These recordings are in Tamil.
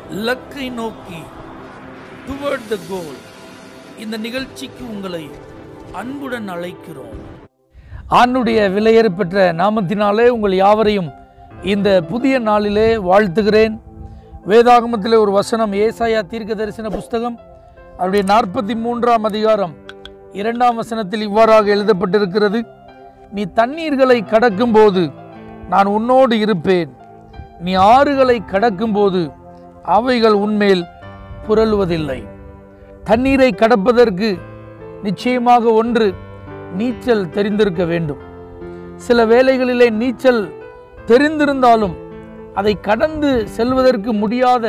இலக்கை நோக்கி டுவர்ட் த கோல் இந்த நிகழ்ச்சிக்கு உங்களை அன்புடன் அழைக்கிறோம் ஆண்டுடைய விலையேறு பெற்ற நாமத்தினாலே உங்கள் யாவரையும் இந்த புதிய நாளிலே வாழ்த்துகிறேன் வேதாகமத்திலே ஒரு வசனம் ஏசாயா தீர்க்க தரிசன புஸ்தகம் அவருடைய நாற்பத்தி மூன்றாம் அதிகாரம் இரண்டாம் வசனத்தில் இவ்வாறாக எழுதப்பட்டிருக்கிறது நீ தண்ணீர்களை கடக்கும்போது நான் உன்னோடு இருப்பேன் நீ ஆறுகளை கடக்கும்போது அவைகள் உன்மேல் புரளுவதில்லை தண்ணீரை கடப்பதற்கு நிச்சயமாக ஒன்று நீச்சல் தெரிந்திருக்க வேண்டும் சில வேளைகளிலே நீச்சல் தெரிந்திருந்தாலும் அதை கடந்து செல்வதற்கு முடியாத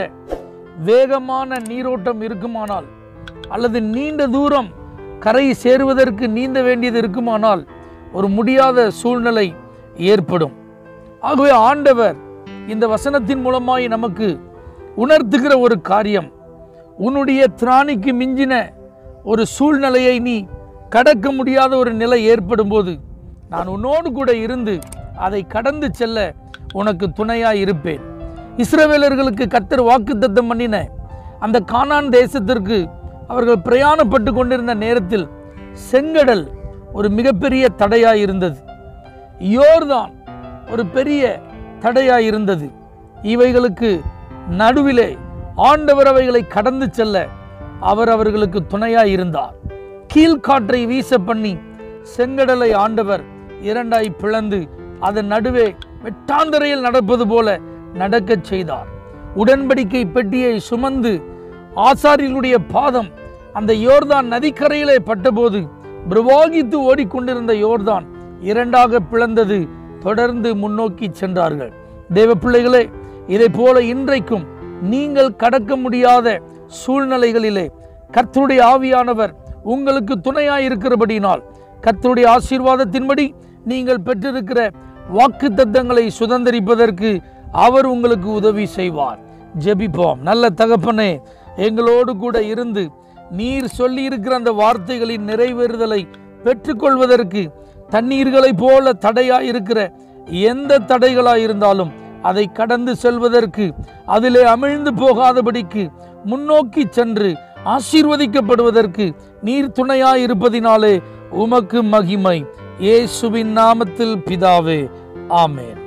வேகமான நீரோட்டம் இருக்குமானால் அல்லது நீண்ட தூரம் கரை சேருவதற்கு நீந்த வேண்டியது இருக்குமானால் ஒரு முடியாத சூழ்நிலை ஏற்படும் ஆகவே ஆண்டவர் இந்த வசனத்தின் மூலமாய் நமக்கு உணர்த்துகிற ஒரு காரியம் உன்னுடைய திராணிக்கு மிஞ்சின ஒரு சூழ்நிலையை நீ கடக்க முடியாத ஒரு நிலை ஏற்படும் போது நான் உன்னோடு கூட இருந்து அதை கடந்து செல்ல உனக்கு துணையாய் இருப்பேன் இஸ்ரவேலர்களுக்கு கத்தர் வாக்குத்தத்தம் பண்ணின அந்த கானான் தேசத்திற்கு அவர்கள் பிரயாணப்பட்டு கொண்டிருந்த நேரத்தில் செங்கடல் ஒரு மிகப்பெரிய தடையாய் இருந்தது யோர்தான் ஒரு பெரிய தடையாய் இருந்தது இவைகளுக்கு நடுவிலே ஆண்டவர் அவைகளை கடந்து செல்ல அவர் அவர்களுக்கு துணையாய் இருந்தார் கீழ்காற்றை வீச பண்ணி செங்கடலை ஆண்டவர் இரண்டாய் பிளந்து அதன் நடுவே வெட்டாந்தரையில் நடப்பது போல நடக்கச் செய்தார் உடன்படிக்கை பெட்டியை சுமந்து ஆசாரியர்களுடைய பாதம் அந்த யோர்தான் நதிக்கரையிலே பட்டபோது பிரவாகித்து ஓடிக்கொண்டிருந்த யோர்தான் இரண்டாக பிளந்தது தொடர்ந்து முன்னோக்கி சென்றார்கள் தேவ பிள்ளைகளே இதை போல இன்றைக்கும் நீங்கள் கடக்க முடியாத சூழ்நிலைகளிலே கர்த்தருடைய ஆவியானவர் உங்களுக்கு துணையாய் இருக்கிறபடினால் கர்த்தருடைய ஆசீர்வாதத்தின்படி நீங்கள் பெற்றிருக்கிற வாக்கு தத்தங்களை சுதந்திரிப்பதற்கு அவர் உங்களுக்கு உதவி செய்வார் ஜெபிப்போம் நல்ல தகப்பனே எங்களோடு கூட இருந்து நீர் சொல்லி இருக்கிற அந்த வார்த்தைகளின் நிறைவேறுதலை பெற்றுக்கொள்வதற்கு தண்ணீர்களைப் போல தடையாய் இருக்கிற எந்த தடைகளாய் இருந்தாலும் அதை கடந்து செல்வதற்கு அதிலே அமிழ்ந்து போகாதபடிக்கு முன்னோக்கி சென்று ஆசீர்வதிக்கப்படுவதற்கு நீர் துணையாய் இருப்பதினாலே உமக்கு மகிமை இயேசுவின் நாமத்தில் பிதாவே ஆமென்